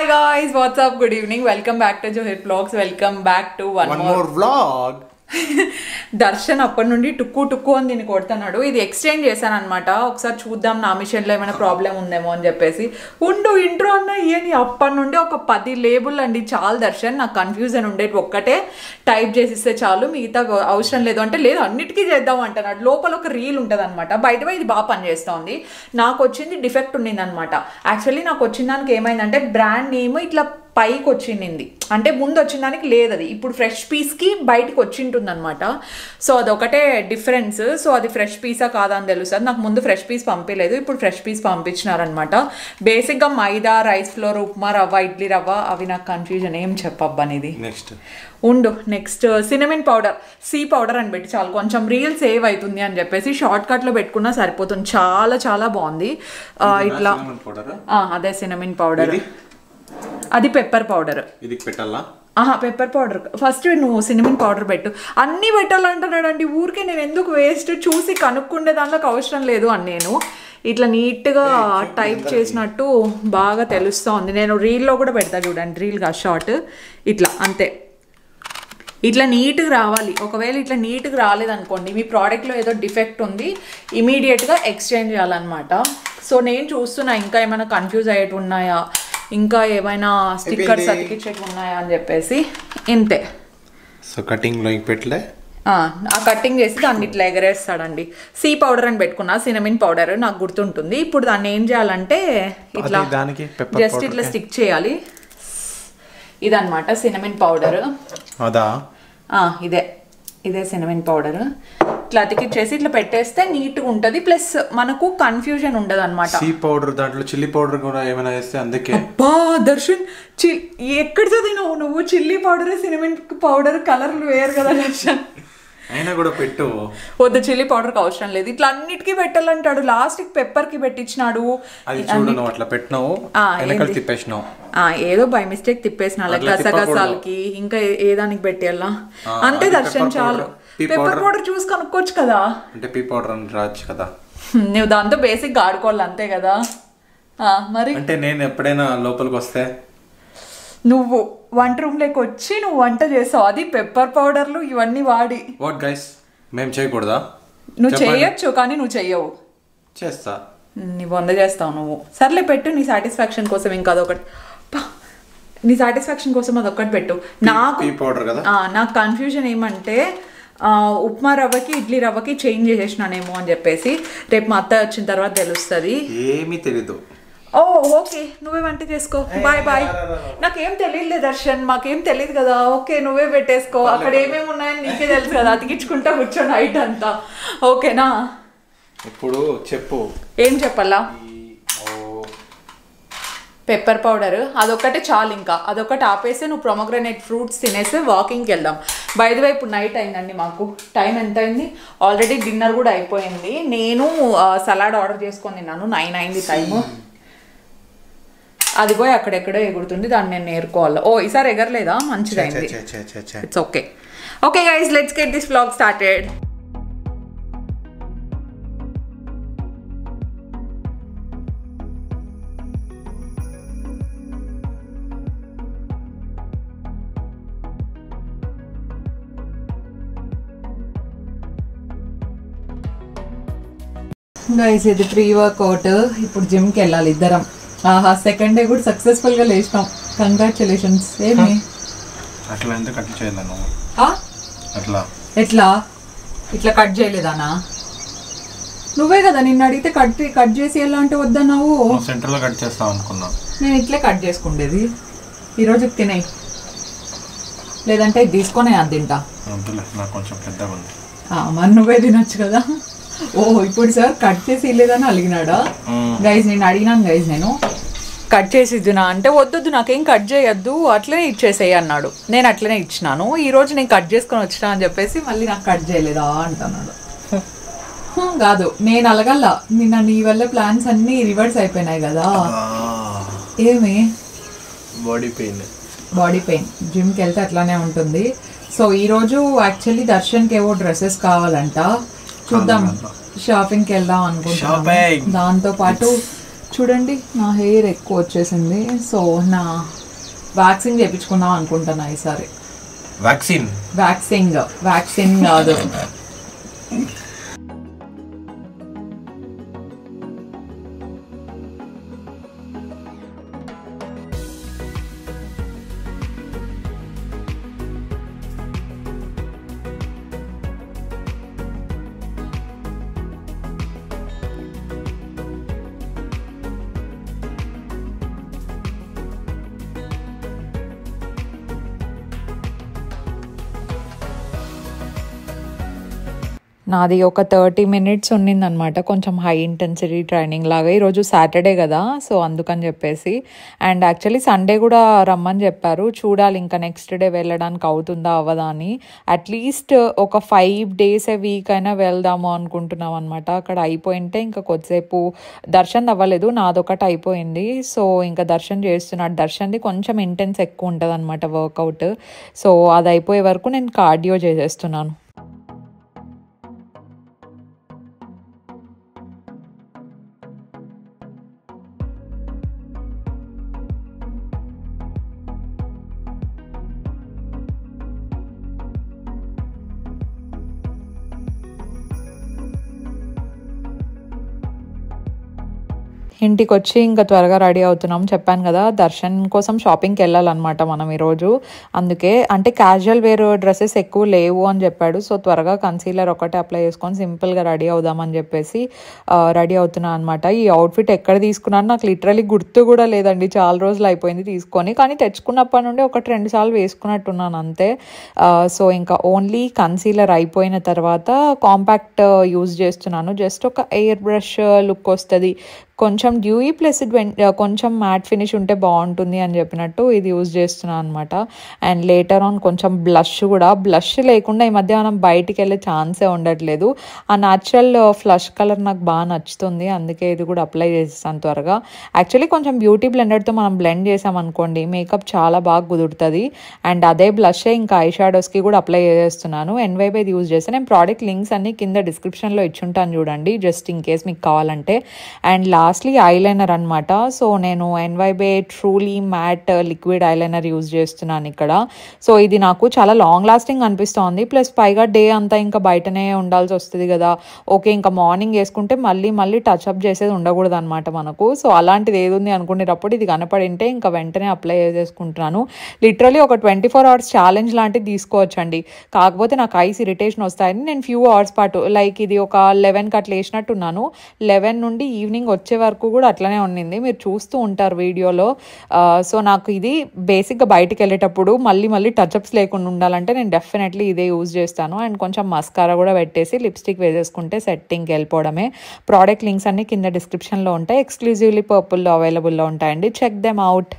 Hi guys what's up good evening welcome back to జోహిర్ blogs welcome back to one one more more vlog Darshan అప్పటి నుండి టుక్కు టుక్కు అని దీన్ని కొడుతున్నాడు ఇది ఎక్స్చేంజ్ చేశాను అనమాట ఒకసారి చూద్దాం నా మిషన్లో ఏమైనా ప్రాబ్లం ఉందేమో అని చెప్పేసి ఉండు ఇంట్రో అన్న ఇయని అప్పటి నుండి ఒక పది లేబుల్ అండి చాలు దర్శన్ నాకు కన్ఫ్యూజన్ ఉండేది ఒక్కటే టైప్ చేసిస్తే చాలు మిగతా అవసరం లేదు అంటే లేదు అన్నిటికీ చేద్దాం అంటున్నాడు లోపల ఒక రీల్ ఉంటుంది అనమాట బయట ఇది బాగా పనిచేస్తోంది నాకు వచ్చింది డిఫెక్ట్ ఉండింది అనమాట యాక్చువల్లీ నాకు వచ్చిన దానికి ఏమైందంటే బ్రాండ్ నేమ్ ఇట్లా పైకి వచ్చింది అంటే ముందు వచ్చిన దానికి లేదు అది ఇప్పుడు ఫ్రెష్ పీస్కి బయటకు వచ్చింటుంది అనమాట సో అదొకటే డిఫరెన్స్ సో అది ఫ్రెష్ పీసా కాదా అని తెలుస్తుంది నాకు ముందు ఫ్రెష్ పీస్ పంపించలేదు ఇప్పుడు ఫ్రెష్ పీస్ పంపించినారనమాట బేసిక్గా మైదా రైస్ ఫ్లోర్ ఉప్మా రవ్వ ఇడ్లీ రవ్వ అవి నాకు కన్ఫ్యూజన్ ఏం చెప్పబ్బా అనేది నెక్స్ట్ ఉండు next cinnamon powder C powder అని పెట్టి చాలు కొంచెం రీల్ సేవ్ అవుతుంది అని చెప్పేసి షార్ట్ కట్లో పెట్టుకున్నా సరిపోతుంది చాలా చాలా బాగుంది ఆ, ఇట్లా పౌడర్ ఆ, అదే సినమిన్ పౌడర్ ఇది? అది పెప్పర్ పౌడర్ ఇది పెట్టాలా ఆహా పెప్పర్ పౌడర్ ఫస్ట్ నువ్వు సినిమన్ పౌడర్ పెట్టు అన్నీ పెట్టాలంటున్నాడండి ఊరికే నేను ఎందుకు వేస్ట్ చూసి కనుక్కుండే దాంట్లోకి అవసరం లేదు అని నేను ఇట్లా నీట్గా టైప్ చేసినట్టు బాగా తెలుస్తోంది నేను రీల్లో కూడా పెడతా చూడండి రీల్ గా షార్ట్ ఇట్లా అంతే ఇట్లా నీట్గా రావాలి ఒకవేళ ఇట్లా నీట్గా రాలేదనుకోండి మీ ప్రోడక్ట్లో ఏదో డిఫెక్ట్ ఉంది ఇమీడియట్గా ఎక్స్చేంజ్ చేయాలన్నమాట సో నేను చూస్తున్నా ఇంకా ఏమైనా కన్ఫ్యూజ్ అయ్యేటి ఉన్నాయా ఇంకా ఏమైనా స్టిక్కర్స్ అయిపోయింది. అతికిచ్చేటి ఉన్నాయా అని చెప్పేసి ఇంతే సో కటింగ్ లో పెట్టలే ఆ ఆ కటింగ్ చేసి దాన్ని ఇట్లా ఎగరేస్తాడండి సీ పౌడర్ అని పెట్టుకున్నా సినమిన్ పౌడర్ నాకు గుర్తుంటుంది ఇప్పుడు దాన్ని ఏం చేయాలంటే ఇట్లా అది దానికి pepper జస్ట్ powder ఇట్లా కి? స్టిక్ చేయాలి ఇదన్నమాట సినమిన్ పౌడర్ అదా ఇదే ఇదే సినమిన్ పౌడర్ ఇట్లా అతికిచ్చేసి ఇట్లా పెట్టేస్తే నీట్గా ఉంటుంది ప్లస్ మనకు కన్ఫ్యూజన్ ఉండదు అనమాట సీ పౌడర్ దాంట్లో చిల్లీ పౌడర్ కూడా ఏమైనా వేస్తే అందుకే బా దర్శన్ చి ఎక్కడ చదివినావు నువ్వు చిల్లీ పౌడర్ సినమిన్ పౌడర్ కలర్లు వేరు కదా దర్శన్ అయినా కూడా పెట్టు వద్దు చిల్లీ పౌడర్కి అవసరం లేదు ఇట్లా అన్నిటికీ పెట్టాలంటాడు లాస్ట్కి పెప్పర్కి పెట్టించినాడు అది చూడు నువ్వు అట్లా పెట్టినావు ఆ, వెనకాల ఏంది? తిప్పేసినావు ఆ, ఏదో బై మిస్టేక్ తిప్పేసిన అలా అట్లా గసగసాలకి ఇంకా ఏ- ఏ దానికి పెట్టేయాలా ఆ, అంతే అది దర్శన్ pepper చాలు powder. Pea పెప్పర్ powder. పౌడర్ చూసి కనుక్కోవచ్చు కదా అంటే పీ పౌడర్ అని రావచ్చు కదా నువ్వు దాంతో బేసిక్ ఆడుకోవాలి అంతే కదా ఆ, మరి అంటే నేను ఎప్పుడైనా లోపలికి వస్తే నువ్వు వంట రూమ్లోకి వచ్చి నువ్వు వంట చేసావు అది పెప్పర్ పౌడర్లు ఇవన్నీ వాడి వాట్ గైస్ మేము చేయకూడదా నువ్వు చెప్పండి. చేయొచ్చు కానీ నువ్వు చెయ్యవు చేస్తా నీ వంద చేస్తావు నువ్వు సర్లే పెట్టు నీ సాటిస్ఫాక్షన్ కోసం ఇంకా అదొకటి పా, నీ సాటిస్ఫాక్షన్ కోసం అదొకటి పెట్టు నాకు పీ పౌడర్ కదా ఆ, నాకు కన్ఫ్యూజన్ ఏమంటే ఆ, ఉప్మా రవ్వకి ఇడ్లీ రవ్వకి చేంజ్ చేసేసినానేమో అని చెప్పేసి రేపు మా అత్త వచ్చిన తర్వాత తెలుస్తుంది ఏమీ తెలీదు ఓ ఓకే నువ్వే వంట చేసుకో బాయ్ బాయ్ నాకేం తెలియలే దర్శన్ మాకేం తెలియదు కదా ఓకే నువ్వే పెట్టేసుకో అక్కడ ఏమేమి ఉన్నాయని నీకే తెలుసు కదా అతికించుకుంటా కూర్చో నైట్ అంతా ఓకేనా ఇప్పుడు చెప్పు ఏం చెప్పాలా ఈ ఓ పెప్పర్ పౌడర్ అదొక్కటే చాలు ఇంకా అదొక్కటి ఆపేసి నువ్వు ప్రొమోగ్రనేట్ ఫ్రూట్స్ తినేసి వాకింగ్కి వెళ్దాం బై ది వే ఇప్పుడు నైట్ అయిందండి మాకు టైం ఎంత అయింది ఆల్రెడీ డిన్నర్ కూడా అయిపోయింది నేను సలాడ్ ఆర్డర్ చేసుకొని తిన్నాను నైన్ అయింది టైము అది పోయి అక్కడెక్కడో ఎగురుతుంది దాన్ని నేను నేర్చుకోవాలి ఓ ఈసారి ఎగరలేదా మంచిదైంది ఛే, ఛే, ఛే, ఛే. It's okay okay guys let's get this vlog started guys ఇది ప్రీ వర్కౌట్ ఇప్పుడు జిమ్కి వెళ్ళాలి ఇద్దరం ఆహా సెకండ్ డే కూడా సక్సెస్ఫుల్గా లేచినాం కంగ్రాచులేషన్స్ ఏమి అట్లా ఎందుకు అట్లా చేయాలి నువ్వు ఆ? అట్లా ఎట్లా ఇట్లా కట్ చేయలేదానా నువ్వే కదా నిన్ను అడిగితే కట్ కట్ చేసి ఎలా అంటే వద్దన్నావు నువ్వు సెంటర్ లో కట్ చేస్తావు అనుకున్నా నేను ఇట్లే కట్ చేసుకుండేది ఈరోజు తినేయి లేదంటే ఇది తీసుకొని అది తింటా వద్దులే నాకు కొంచెం పెద్దగా ఉంది ఆ, మరి నువ్వే తినొచ్చు కదా ఓ ఇప్పుడు సార్ కట్ చేసి ఇల్లేదని అడిగినాడా గైజ్ నేను అడిగినాను గైజ్ నేను కట్ చేసి ఇద్దునా అంటే వద్దొద్దు నాకేం కట్ చేయొద్దు అట్లనే ఇచ్చేసేయి అన్నాడు నేను అట్లనే ఇచ్చినాను ఈ రోజు నేను కట్ చేసుకొని వచ్చినా అని చెప్పేసి మళ్ళీ నాకు కట్ చేయలేదా అంటున్నాడు హ్మ్, కాదు నేను అలగల్ల నిన్న నీ వల్ల ప్లాన్స్ అన్నీ రివర్స్ అయిపోయినాయి కదా ఏమి బాడీ పెయిన్ బాడీ పెయిన్ జిమ్కి వెళ్తే అట్లానే ఉంటుంది సో ఈరోజు యాక్చువల్లీ దర్శన్కి ఏవో డ్రెస్సెస్ కావాలంట చూద్దాం షాపింగ్కి వెళ్దాం అనుకుంటున్నాను Shopping. దాంతో పాటు చూడండి నా హెయిర్ ఎక్కువ వచ్చేసింది సో నా వ్యాక్సిన్ చేయించుకుందాం అనుకుంటున్నా ఈసారి వ్యాక్సిన్ వ్యాక్సింగ్ వ్యాక్సిన్ కాదు నాది ఒక థర్టీ మినిట్స్ ఉన్నిందనమాట కొంచెం హై ఇంటెన్సిటీ ట్రైనింగ్ లాగా ఈరోజు సాటర్డే కదా సో అందుకని చెప్పేసి అండ్ యాక్చువల్లీ సండే కూడా రమ్మని చెప్పారు చూడాలి ఇంకా నెక్స్ట్ డే వెళ్ళడానికి అవుతుందా అవ్వదా అని అట్లీస్ట్ ఒక ఫైవ్ డేస్ ఏ వీక్ అయినా వెళ్దాము అనుకుంటున్నాం అనమాట అక్కడ అయిపోయింటే ఇంకా కొద్దిసేపు దర్శన్ అవ్వలేదు నాదొకటి అయిపోయింది సో ఇంకా దర్శన్ చేస్తున్నాడు దర్శన్ది కొంచెం ఇంటెన్స్ ఎక్కువ ఉంటుంది అనమాట వర్కౌట్ సో అది అయిపోయే వరకు నేను కార్డియో చేసేస్తున్నాను ఇంటికి వచ్చి ఇంకా త్వరగా రెడీ అవుతున్నాం చెప్పాను కదా దర్శన్ కోసం షాపింగ్కి వెళ్ళాలన్నమాట మనం ఈరోజు అందుకే అంటే క్యాజువల్ వేర్ డ్రెస్సెస్ ఎక్కువ లేవు అని చెప్పాడు సో త్వరగా కన్సీలర్ ఒకటే అప్లై చేసుకొని సింపుల్గా రెడీ అవుదామని చెప్పేసి రెడీ అవుతున్నాను అనమాట ఈ అవుట్ఫిట్ ఎక్కడ తీసుకున్నాను నాకు లిటరలీ గుర్తు కూడా లేదండి చాలా రోజులు అయిపోయింది తీసుకొని కానీ తెచ్చుకున్నప్పటి నుండి ఒకటి రెండు సార్లు వేసుకున్నట్టున్నాను అంతే సో ఇంకా ఓన్లీ కన్సీలర్ అయిపోయిన తర్వాత కాంపాక్ట్ యూజ్ చేస్తున్నాను జస్ట్ ఒక ఎయిర్ బ్రష్ లుక్ వస్తుంది కొంచెం డ్యూయి ప్లస్ కొంచెం మ్యాట్ ఫినిష్ ఉంటే బాగుంటుంది అని చెప్పినట్టు ఇది యూజ్ చేస్తున్నాను అనమాట అండ్ లేటర్ ఆన్ కొంచెం బ్లష్ కూడా బ్లష్ లేకుండా ఈ మధ్య మనం బయటికి వెళ్ళే ఛాన్సే ఉండట్లేదు ఆ న్యాచురల్ ఫ్లష్ కలర్ నాకు బాగా నచ్చుతుంది అందుకే ఇది కూడా అప్లై చేస్తాను త్వరగా యాక్చువల్లీ కొంచెం బ్యూటీ బ్లెండర్తో మనం బ్లెండ్ చేసామనుకోండి మేకప్ చాలా బాగా కుదురుతుంది అండ్ అదే బ్లషే ఇంకా ఐ షాడోస్కి కూడా అప్లై చేస్తున్నాను ఎన్వైబ్ ఇది యూజ్ చేస్తాను నేను ప్రోడక్ట్ లింక్స్ అన్ని కింద డిస్క్రిప్షన్లో ఇచ్చుంటాను చూడండి జస్ట్ ఇన్ కేస్ మీకు కావాలంటే అండ్ లాస్ట్లీ ఐలైనర్ అనమాట సో నేను NY Bae truly matte liquid eyeliner use చేస్తున్నాను ఇక్కడ సో ఇది నాకు చాలా లాంగ్ లాస్టింగ్ అనిపిస్తోంది ప్లస్ పైగా డే అంతా ఇంకా బయటనే ఉండాల్సి వస్తుంది కదా ఓకే ఇంకా మార్నింగ్ వేసుకుంటే మళ్ళీ మళ్ళీ టచ్ అప్ చేసేది ఉండకూడదు అనమాట మనకు సో అలాంటిది ఏది ఉంది అనుకునేటప్పుడు ఇది కనపడింటే ఇంకా వెంటనే అప్లై చేసేసుకుంటున్నాను లిటరలీ ఒక ట్వంటీ ఫోర్ అవర్స్ ఛాలెంజ్ లాంటిది తీసుకోవచ్చండి కాకపోతే నాకు ఐస్ ఇరిటేషన్ వస్తాయని నేను ఫ్యూ అవర్స్ పాటు లైక్ ఇది ఒక లెవెన్కి అట్లా వేసినట్టున్నాను లెవెన్ నుండి ఈవినింగ్ వచ్చే వరకు కూడా అట్లనే ఉండింది మీరు చూస్తూ ఉంటారు వీడియోలో సో నాకు ఇది బేసిక్గా బయటికి వెళ్ళేటప్పుడు మళ్ళీ మళ్ళీ టచ్అప్స్ లేకుండా ఉండాలంటే నేను డెఫినెట్లీ ఇదే యూజ్ చేస్తాను అండ్ కొంచెం మస్కారా కూడా పెట్టేసి లిప్స్టిక్ వేసేసుకుంటే సెట్టింగ్కి వెళ్ళిపోవడమే ప్రోడక్ట్ లింక్స్ అన్ని కింద డిస్క్రిప్షన్లో ఉంటాయి ఎక్స్క్లూజివ్లీ పర్పుల్లో అవైలబుల్లో ఉంటాయండి check them out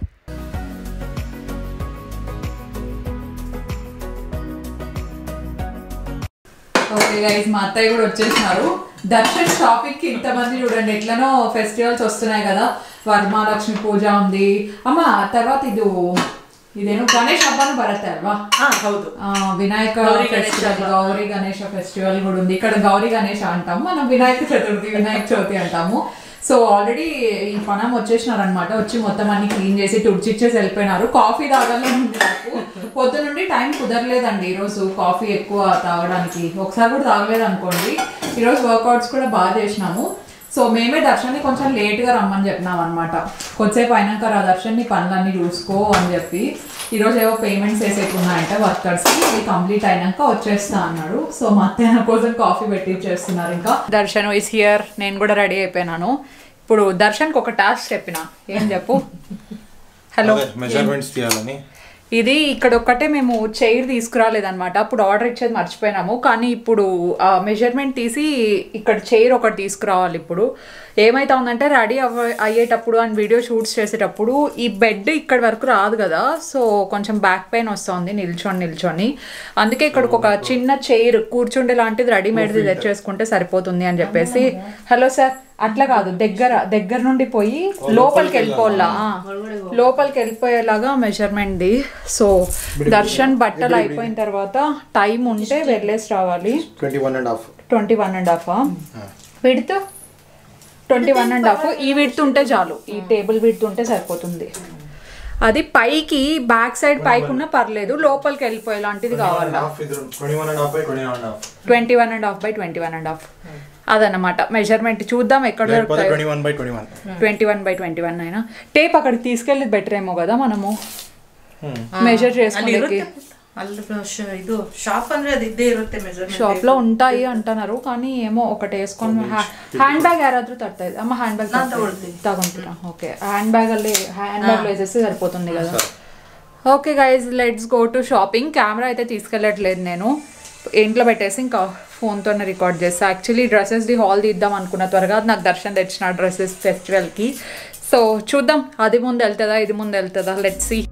okay guys మా అత్తయ్య కూడా వచ్చేసినారు దర్శన్ షాపింగ్ కి ఇంతమంది చూడండి ఎట్లనో ఫెస్టివల్స్ వస్తున్నాయి కదా వరమహాలక్ష్మి పూజ ఉంది అమ్మ తర్వాత ఇది ఇదేను గణేష్ హబ్బను బరత అಲ್ವಾ ಹಾ ಹೌದು ఆ, వినాయక గౌరీ గణేష ఫెస్టివల్ హబ్బ. గౌరీ గణేష ఫెస్టివల్ కూడా ఉంది ఇక్కడ గౌరీ గణేష అంటాము మనం వినాయక చతుర్థి వినాయక చవితి అంటాము సో ఆల్రెడీ ఈ పనం వచ్చేసినారు అనమాట వచ్చి మొత్తం అన్ని క్లీన్ చేసి తుడిచిచ్చేసి వెళ్ళిపోయినారు కాఫీ తాగాలని ఉంది నాకు పొద్దు నుండి టైం కుదరలేదండి ఈరోజు కాఫీ ఎక్కువ తాగడానికి ఒకసారి కూడా తాగలేదు అనుకోండి ఈరోజు వర్కౌట్స్ కూడా బాగా చేసినాము సో మేమే దర్శన్ని కొంచెం లేట్గా రమ్మని చెప్పినాం అనమాట కొద్దిసేపు అయినాక రా దర్శన్ని పనులన్నీ చూసుకో అని చెప్పి ఈరోజు ఏవో పేమెంట్స్ వేసేవి ఉన్నాయంటే వర్కర్స్కి ఇది కంప్లీట్ అయినాక వచ్చేస్తా అన్నాడు సో మా అత్తయ్య నా కోసం కాఫీ పెట్టి చేస్తున్నారు ఇంకా దర్శన్ ఇస్ హియర్ నేను కూడా రెడీ అయిపోయినాను ఇప్పుడు దర్శన్కి ఒక టాస్క్ చెప్పిన ఏం చెప్పు హలో మెజర్మెంట్స్ తీయాలని ఇది ఇక్కడ ఒక్కటే మేము చైర్ తీసుకురాలేదన్నమాట అప్పుడు ఆర్డర్ ఇచ్చేది మర్చిపోయినాము కానీ ఇప్పుడు మెజర్మెంట్ తీసి ఇక్కడ చైర్ ఒకటి తీసుకురావాలి ఇప్పుడు ఏమైతా ఉందంటే రెడీ అవ్వ అయ్యేటప్పుడు అండ్ వీడియో షూట్స్ చేసేటప్పుడు ఈ బెడ్ ఇక్కడ వరకు రాదు కదా సో కొంచెం బ్యాక్ పెయిన్ వస్తుంది నిల్చొని నిల్చొని అందుకే ఇక్కడికి ఒక చిన్న చైర్ కూర్చుండే లాంటిది రెడీమేడ్ది తెచ్చేసుకుంటే సరిపోతుంది అని చెప్పేసి హలో సార్ అట్లా కాదు దగ్గర దగ్గర నుండి పోయి లోపలికి వెళ్ళిపోవాలా ఆ, లోపలికి వెళ్ళిపోయేలాగా మెజర్మెంట్ది సో దర్శన్ బట్టలు అయిపోయిన తర్వాత టైం ఉంటే వెళ్ళేసి రావాలి twenty one and half twenty one and half width twenty one and half ఈ విడ్త్ ఉంటే చాలు ఈ టేబుల్ విడ్త్ ఉంటే సరిపోతుంది అది పైకి బ్యాక్ సైడ్ పైకి ఉన్నా పర్లేదు లోపలికి వెళ్ళిపోయే లాంటిది కావాలి twenty one and half by twenty one and half twenty one and half by twenty one and half అదన్నమాట మెజర్మెంట్ చూద్దాం ఎక్కడ లేకపోతే దొరుకుతాయి twenty one by twenty one twenty one by twenty one అయినా టేప్ అక్కడికి తీసుకెళ్ళి బెటర్ ఏమో కదా మనము మెజర్ ಅಲ್ಲಿ చేసుకునేకి ಇರುತ್ತೆ ಅಲ್ಲಿ ಶ- ಇದು ಶಾಪ್ ಅಂದ್ರೆ ಅದು ಇದ್ದೇ ಇರುತ್ತೆ ಮೆಜರ್ಮೆಂಟ್ షాప్ లో ఉంటాయి అంటున్నారు కానీ ఏమో ఒకటి వేసుకొని హ్యాండ్ బ్యాగ్ ಯಾರಾದ್ರೂ ತರ್ತದೆ ಅಮ್ಮ హ్యాండ్ ಬ್ಯಾಗ್ ನಾನ್ ತಗೊಳ್ತೀನಿ. ತಗೊಂತೀರಾ ಓಕೆ హ్యాండ్ బ్యాగ్ ಅಲ್ಲಿ హ్యాండ్ బ్యాగ్ లో వేసేస్తే సరిపోతుంది కదా okay guys let's go to shopping camera అయితే తీసుకెళ్ళట్లేదు నేను ఇంట్లో పెట్టేసి ఇంకా ఫోన్తోనే రికార్డ్ చేస్తా యాక్చువల్లీ డ్రెస్సెస్ది హాల్ తీద్దాం అనుకున్న త్వరగా నాకు దర్శనం తెచ్చిన డ్రెస్సెస్ ఫెస్టివల్కి సో చూద్దాం అది ముందు వెళ్తుందా ఇది ముందు వెళ్తుందా లెట్స్ సీ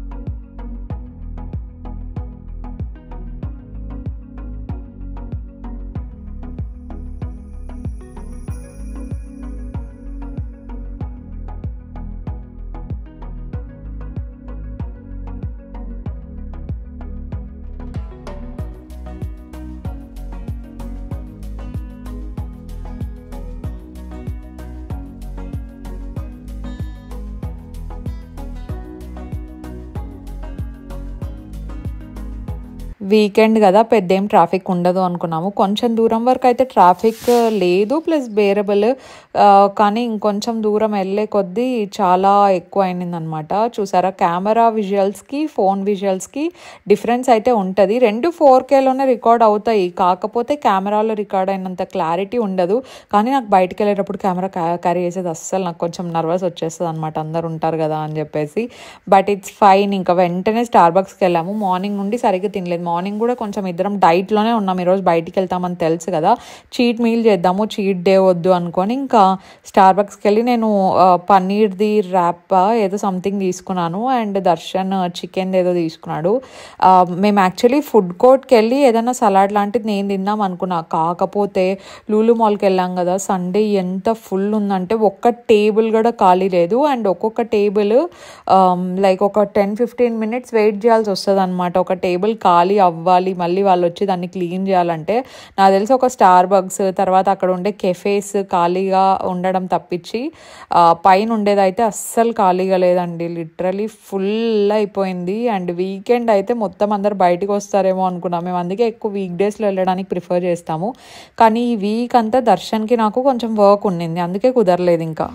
వీకెండ్ కదా పెద్ద ఏం ట్రాఫిక్ ఉండదు అనుకున్నాము కొంచెం దూరం వరకు అయితే ట్రాఫిక్ లేదు ప్లస్ బేరబుల్ కానీ ఇంకొంచెం దూరం వెళ్ళే కొద్దీ చాలా ఎక్కువ అయింది అనమాట చూసారా కెమెరా విజువల్స్కి ఫోన్ విజువల్స్కి డిఫరెన్స్ అయితే ఉంటుంది రెండు ఫోర్ కేలోనే రికార్డ్ అవుతాయి కాకపోతే కెమెరాలో రికార్డ్ అయినంత క్లారిటీ ఉండదు కానీ నాకు బయటకు వెళ్ళేటప్పుడు కెమెరా క్యారీ చేసేది అస్సలు నాకు కొంచెం నర్వస్ వచ్చేస్తుంది అనమాట అందరు ఉంటారు కదా అని చెప్పేసి బట్ ఇట్స్ ఫైన్ ఇంకా వెంటనే స్టార్ బక్స్కి వెళ్ళాము మార్నింగ్ నుండి సరిగ్గా తినలేదు మార్నింగ్ కూడా కొంచెం ఇద్దరం డైట్లోనే ఉన్నాం ఈరోజు బయటికి వెళ్తామని తెలుసు కదా చీట్ మీల్ చేద్దాము చీట్ డే వద్దు అనుకొని ఇంకా స్టార్ బక్స్కి వెళ్ళి నేను ఆ, పన్నీర్ది ర్యాప్ ఏదో సంథింగ్ తీసుకున్నాను అండ్ దర్శన్ చికెన్ ఏదో తీసుకున్నాడు ఆ, మేము యాక్చువల్లీ ఫుడ్ కోర్ట్కి వెళ్ళి ఏదైనా సలాడ్ లాంటిది నేను తిందాం అనుకున్నా కాకపోతే లూలు మాల్కి వెళ్ళాం కదా సండే ఎంత ఫుల్ ఉందంటే ఒక్క టేబుల్ కూడా ఖాళీ లేదు అండ్ ఒక్కొక్క టేబుల్ లైక్ ఒక టెన్ ఫిఫ్టీన్ మినిట్స్ వెయిట్ చేయాల్సి వస్తుంది అనమాట ఒక టేబుల్ ఖాళీ అవ్వాలి మళ్ళీ వాళ్ళు వచ్చి దాన్ని క్లీన్ చేయాలంటే నాకు తెలిసి ఒక స్టార్ బగ్స్ తర్వాత అక్కడ ఉండే కెఫేస్ ఖాళీగా ఉండడం తప్పించి ఆ, పైన ఉండేదైతే అస్సలు ఖాళీగా లేదండి లిటరలీ ఫుల్ అయిపోయింది అండ్ వీకెండ్ అయితే మొత్తం అందరు బయటికి వస్తారేమో అనుకున్నాం మేము అందుకే ఎక్కువ వీక్ డేస్లో వెళ్ళడానికి ప్రిఫర్ చేస్తాము కానీ ఈ వీక్ అంతా దర్శన్కి నాకు కొంచెం వర్క్ ఉండింది అందుకే కుదరలేదు ఇంకా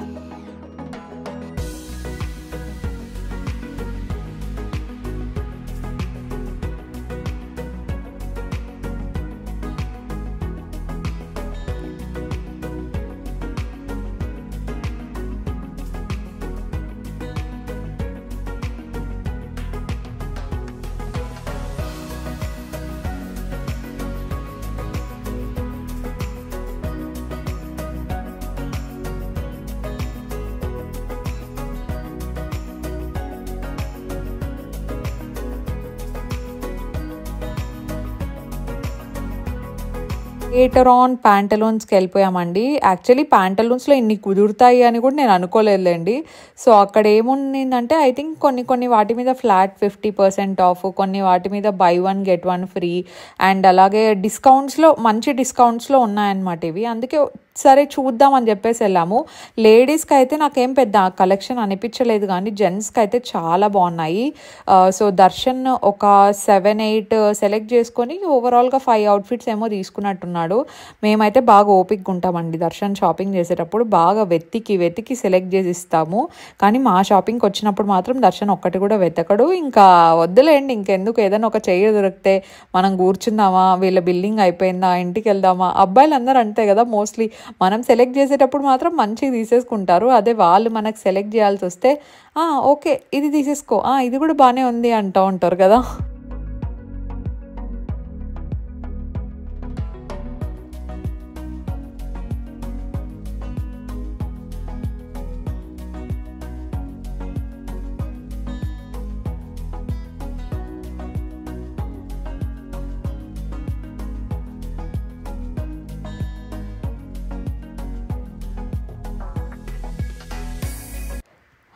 థియేటర్ ఆన్ ప్యాంటలూన్స్కి వెళ్ళిపోయామండి యాక్చువల్లీ ప్యాంటలూన్స్లో ఇన్ని కుదురుతాయి అని కూడా నేను అనుకోలేదులేండి సో అక్కడ ఏముందంటే ఐ థింక్ కొన్ని కొన్ని వాటి మీద ఫ్లాట్ ఫిఫ్టీ పర్సెంట్ ఆఫ్ కొన్ని వాటి మీద buy one get one free and అలాగే డిస్కౌంట్స్లో మంచి డిస్కౌంట్స్లో ఉన్నాయన్నమాట ఇవి అందుకే సరే చూద్దాం అని చెప్పేసి వెళ్ళాము లేడీస్కి అయితే నాకేం పెద్ద కలెక్షన్ అనిపించలేదు కానీ జెంట్స్కి అయితే చాలా బాగున్నాయి ఆ, సో దర్శన్ ఒక సెవెన్ ఎయిట్ సెలెక్ట్ చేసుకొని ఓవరాల్గా ఫైవ్ అవుట్ఫిట్స్ ఏమో తీసుకున్నట్టున్నాడు మేమైతే బాగా ఓపిక్గా ఉంటామండి దర్శన్ షాపింగ్ చేసేటప్పుడు బాగా వెతికి వెతికి సెలెక్ట్ చేసి ఇస్తాము కానీ మా షాపింగ్కి వచ్చినప్పుడు మాత్రం దర్శన్ ఒక్కటి కూడా వెతకడు ఇంకా వద్దులేండి ఇంకెందుకు ఏదైనా ఒక చెయ్యి దొరికితే మనం కూర్చుందామా వీళ్ళ బిల్లింగ్ అయిపోయిందా ఇంటికి వెళ్దామా అబ్బాయిలు అందరూ అంతే కదా మోస్ట్లీ మనం సెలెక్ట్ చేసేటప్పుడు మాత్రం మంచిగా తీసేసుకుంటారు అదే వాళ్ళు మనకు సెలెక్ట్ చేయాల్సి వస్తే "ఆ, ఓకే ఇది తీసేసుకో "ఆ, ఇది కూడా బాగానే ఉంది అంటూ ఉంటారు కదా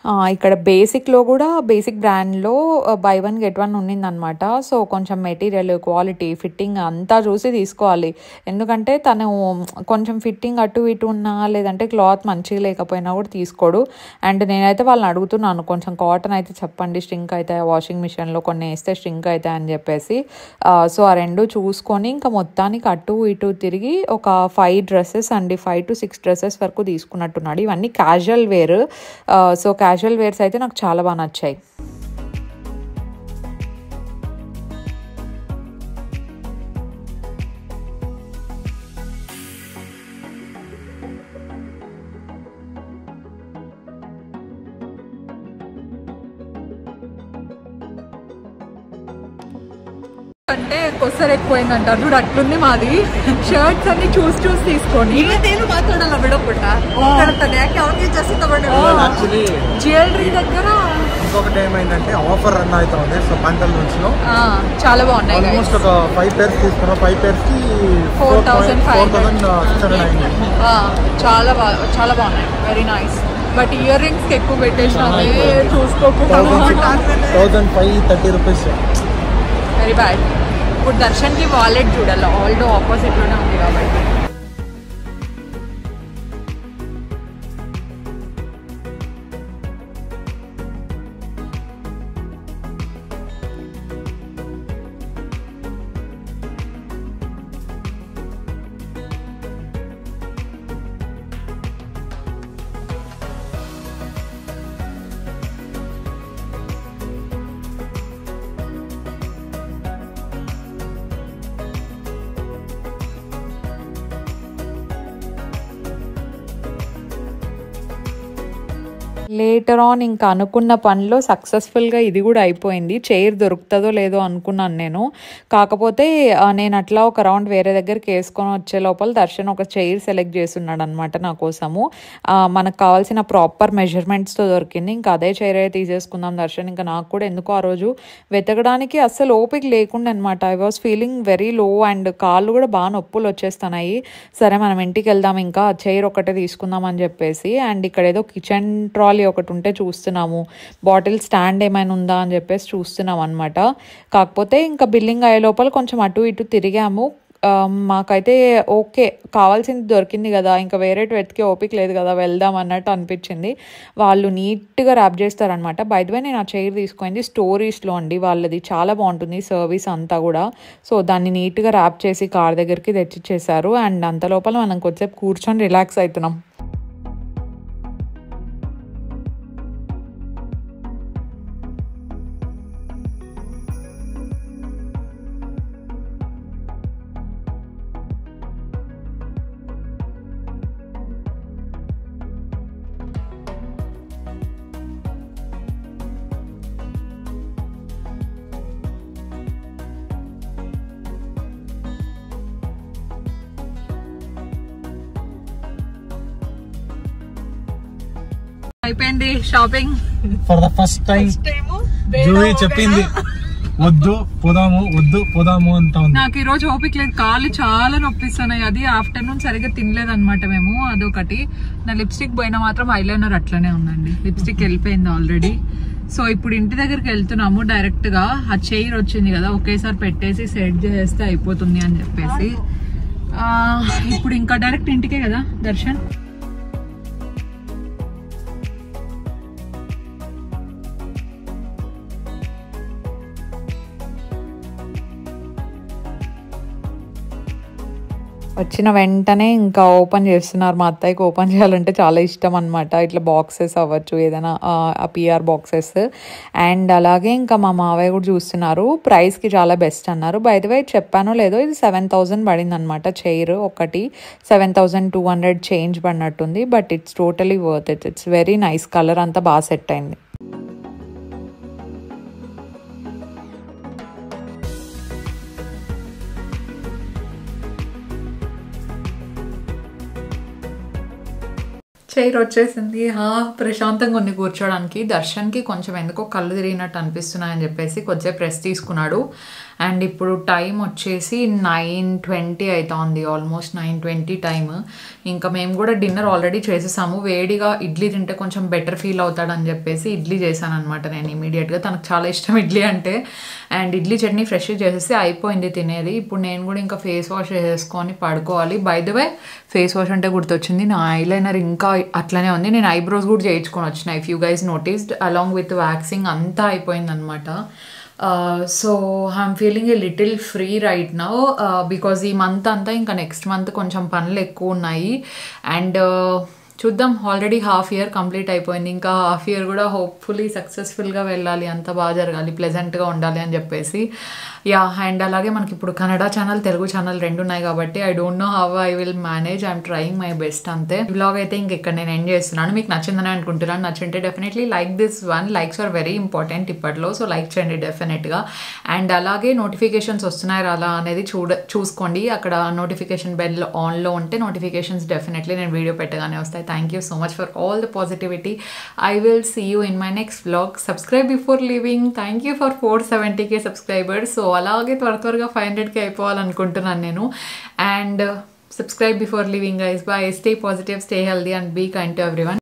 ఆ, ఇక్కడ బేసిక్లో కూడా బేసిక్ బ్రాండ్లో బై వన్ గెట్ వన్ ఉన్నిందనమాట సో కొంచెం మెటీరియల్ క్వాలిటీ ఫిట్టింగ్ అంతా చూసి తీసుకోవాలి ఎందుకంటే తను కొంచెం ఫిట్టింగ్ అటు ఇటు ఉన్నా లేదంటే క్లాత్ మంచిగా లేకపోయినా కూడా తీసుకోడు అండ్ నేనైతే వాళ్ళని అడుగుతున్నాను కొంచెం కాటన్ అయితే చెప్పండి స్ట్రింక్ అయితే వాషింగ్ మిషన్లో కొన్ని వేస్తే స్ట్రింక్ అవుతాయి అని చెప్పేసి ఆ, సో ఆ రెండు చూసుకొని ఇంకా మొత్తానికి అటు ఇటు తిరిగి ఒక ఫైవ్ డ్రెస్సెస్ అండి ఫైవ్ టు సిక్స్ డ్రెస్సెస్ వరకు తీసుకున్నట్టున్నాడు ఇవన్నీ casual wear so casual wears అయితే నాకు చాలా బాగా నచ్చాయి అంటే కొసరు ఎక్కువైందంట చూడు అట్లుంది మాది షర్ట్స్ అన్ని చూసి చూసి తీసుకొని ಇವತ್ತೇನು ಮಾತಾಡಲ್ಲ ಬಿಡೋಬಿಟ್ಟ ಹೋಗ್ತಾನೆ ಯಾಕೆ ಅವ್ರಿಗೆ ಜಾಸ್ತಿ ತಗೊಂಡು యాక్చువల్లీ జ్యువెలరీ దగ్గర ఇంకొకటి ఏమైందంటే ఆఫర్ రన్ అవుతా ఉంది సో పంటల నుంచి ఆ, చాలా బాగున్నాయి guys. ఆల్మోస్ట్ ఒక ఫైవ్ పేర్స్ తీసుకున్నాం ఫైవ్ పేర్స్ కి 4,500. ఫోర్ థౌసండ్ సిక్స్ హండ్రెడ్ అయింది ఆ, చాలా బాగా చాలా బాగున్నాయి very nice but ear rings ఎక్కువ పెట్టేసినామే చూసుకోకుండా thousand five thirty rupees very bad ఇప్పుడు దర్శన్కి వాలెట్ చూడాలి ఆల్డో ఆపోజిట్లోనే ఉంది కాబట్టి లేటర్ ఆన్ ఇంకా అనుకున్న పనిలో సక్సెస్ఫుల్గా ఇది కూడా అయిపోయింది చైర్ దొరుకుతుందో లేదో అనుకున్నాను నేను కాకపోతే ఆ, నేను అట్లా ఒక రౌండ్ వేరే దగ్గరికి వేసుకొని వచ్చే లోపల దర్శన్ ఒక చైర్ సెలెక్ట్ చేస్తున్నాడు అనమాట నా కోసము ఆ, మనకు కావాల్సిన ప్రాపర్ మెజర్మెంట్స్తో దొరికింది ఇంకా అదే చైర్ అయితే తీసేసుకుందాం దర్శన్ ఇంకా నాకు కూడా ఎందుకో ఆ రోజు వెతకడానికి అస్సలు ఓపిక లేకుండా అనమాట I was feeling very low and కాళ్ళు కూడా బాగా నొప్పులు వచ్చేస్తున్నాయి సరే మనం ఇంటికి వెళ్దాం ఇంకా చైర్ ఒకటే తీసుకుందాం అని చెప్పేసి అండ్ ఇక్కడ ఏదో కిచెన్ ట్రాలీ ఒకటి ఉంటే చూస్తున్నాము బాటిల్ స్టాండ్ ఏమైనా ఉందా అని చెప్పేసి చూస్తున్నాం అనమాట కాకపోతే ఇంకా బిల్లింగ్ అయ్యే లోపల కొంచెం అటు ఇటు తిరిగాము ఆ, మాకైతే ఓకే కావాల్సింది దొరికింది కదా ఇంకా వేరే వెతికే ఓపిక లేదు కదా వెళ్దాం అన్నట్టు అనిపించింది వాళ్ళు నీట్గా ర్యాప్ చేస్తారనమాట బై ద వే నేను ఆ చైర్ తీసుకుంది స్టోరీస్లో అండి వాళ్ళది చాలా బాగుంటుంది సర్వీస్ అంతా కూడా సో దాన్ని నీట్గా ర్యాప్ చేసి కార్ దగ్గరికి తెచ్చిచ్చేసారు అండ్ అంత లోపల మనం కొద్దిసేపు కూర్చొని రిలాక్స్ అవుతున్నాం అయిపోయింది shopping for the first time Juhi చెప్పింది వద్దు పోదాము వద్దు పోదాము అంటా ఉంది నాకు ఈ రోజు ఓపిక లేదు కాళ్ళు చాలా నొప్పిస్తున్నాయి అది ఆఫ్టర్నూన్ సరిగ్గా తినలేదన్నమాట మేము అదొకటి నా లిప్స్టిక్ పోయినా మాత్రం ఐలైనర్ అట్లనే ఉందండి లిప్స్టిక్ వెళ్ళిపోయింది ఆల్రెడీ సో ఇప్పుడు ఇంటి దగ్గరికి వెళ్తున్నాము డైరెక్ట్ గా ఆ చైర్ వచ్చింది కదా ఒకేసారి పెట్టేసి సెట్ చేస్తే అయిపోతుంది అని చెప్పేసి ఆ, ఇప్పుడు ఇంకా డైరెక్ట్ ఇంటికే కదా దర్శన్ వచ్చిన వెంటనే ఇంకా ఓపెన్ చేస్తున్నారు మా అత్తయ్యకి ఓపెన్ చేయాలంటే చాలా ఇష్టం అనమాట ఇట్లా బాక్సెస్ అవ్వచ్చు ఏదైనా ఆ పిఆర్ బాక్సెస్ అండ్ అలాగే ఇంకా మా మావయ్య కూడా చూస్తున్నారు ప్రైస్కి చాలా బెస్ట్ అన్నారు బై ద వే చెప్పానో లేదో ఇది సెవెన్ థౌజండ్ పడింది అనమాట చైర్ ఒకటి seven thousand two hundred change పడినట్టుంది but it's totally worth it it's very nice colour అంతా బాగా సెట్ అయింది చైర్ వచ్చేసింది హా ప్రశాంతంగా ఉంది కూర్చోడానికి దర్శన్కి కొంచెం ఎందుకో కళ్ళు తిరిగినట్టు అనిపిస్తున్నాయని చెప్పేసి కొద్దిసేపు రెస్ట్ తీసుకున్నాడు అండ్ ఇప్పుడు టైం వచ్చేసి నైన్ ట్వంటీ అవుతోంది ఆల్మోస్ట్ నైన్ ట్వంటీ టైం ఇంకా మేము కూడా డిన్నర్ ఆల్రెడీ చేసేసాము వేడిగా ఇడ్లీ తింటే కొంచెం బెటర్ ఫీల్ అవుతాడని చెప్పేసి ఇడ్లీ చేశాను అనమాట నేను ఇమీడియట్గా తనకు చాలా ఇష్టం ఇడ్లీ అంటే అండ్ ఇడ్లీ చట్నీ ఫ్రెష్ చేసేసి అయిపోయింది తినేది ఇప్పుడు నేను కూడా ఇంకా ఫేస్ వాష్ చేసేసుకొని పడుకోవాలి by the way face wash అంటే గుర్తొచ్చింది నా ఐలైనర్ ఇంకా అట్లనే ఉంది నేను ఐబ్రోస్ కూడా చేయించుకొని వచ్చిన if you guys noticed along with waxing అంతా అయిపోయింది అనమాట so I'm feeling a little free right now because ఈ మంత్ అంతా ఇంకా నెక్స్ట్ మంత్ కొంచెం పనులు ఎక్కువ ఉన్నాయి అండ్ చూద్దాం ఆల్రెడీ హాఫ్ ఇయర్ కంప్లీట్ అయిపోయింది ఇంకా హాఫ్ ఇయర్ కూడా హోప్ఫుల్లీ సక్సెస్ఫుల్గా వెళ్ళాలి అంత బాగా జరగాలి ప్లెజెంట్గా ఉండాలి అని చెప్పేసి యా అండ్ అలాగే మనకి ఇప్పుడు కన్నడ ఛానల్ తెలుగు ఛానల్ రెండు ఉన్నాయి కాబట్టి I don't know how I will manage I'm trying my best అంతే బ్లాగ్ అయితే ఇంక ఇక్కడ నేను ఎండ్ చేస్తున్నాను మీకు నచ్చిందని అనుకుంటున్నాను నచ్చింటే definitely like this one likes are very important ఇప్పట్లో సో లైక్ చేయండి డెఫినెట్గా అండ్ అలాగే నోటిఫికేషన్స్ వస్తున్నాయి రాలా అనేది చూడ చూసుకోండి అక్కడ నోటిఫికేషన్ బెల్ ఆన్లో ఉంటే నోటిఫికేషన్స్ డెఫినెట్లీ నేను వీడియో పెట్టగానే వస్తాయి thank you so much for all the positivity I will see you in my next blog subscribe before leaving thank you for four seventy K subscribers so అలాగే త్వర త్వరగా five హండ్రెడ్కి అయిపోవాలనుకుంటున్నాను నేను and subscribe before leaving guys bye stay positive stay healthy and be kind to every